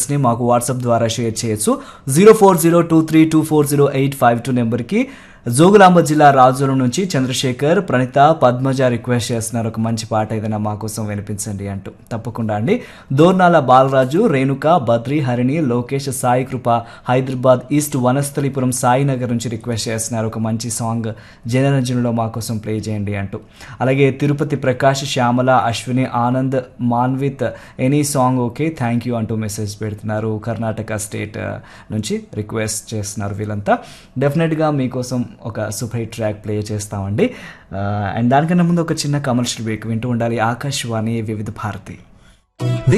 ని మాకు వాట్సాప్ ద్వారా షేర్ చేయొచ్చు zero four zero two three two four zero eight five two నెంబర్కి జోగులాంబ జిల్లా రాజుల నుంచి చంద్రశేఖర్ ప్రణిత పద్మజ రిక్వెస్ట్ చేస్తున్నారు ఒక మంచి పాట ఏదైనా మా కోసం వినిపించండి అంటూ తప్పకుండా అండి దోర్నాల బాలరాజు రేణుక బద్రి హరిణి లోకేష్ సాయి కృప హైదరాబాద్ ఈస్ట్ వనస్థలిపురం సాయినగర్ నుంచి రిక్వెస్ట్ చేస్తున్నారు ఒక మంచి సాంగ్ జనరంజనలో మా కోసం ప్లే చేయండి అంటూ అలాగే Tirupati Prakash Shyamala Ashwini Anand Manvith any song okay thank you అంటూ మెసేజ్ పెడుతున్నారు కర్ణాటక స్టేట్ నుంచి రిక్వెస్ట్ చేస్తున్నారు వీళ్ళంతా డెఫినెట్గా మీకోసం ఒక సూపర్ హిట్ ట్రాక్ ప్లే చేస్తామండి అండ్ దానికన్నా ముందు ఒక చిన్న కమర్షియల్ బ్రేక్ వింటూ ఉండాలి ఆకాశవాణి వివిధ భారతి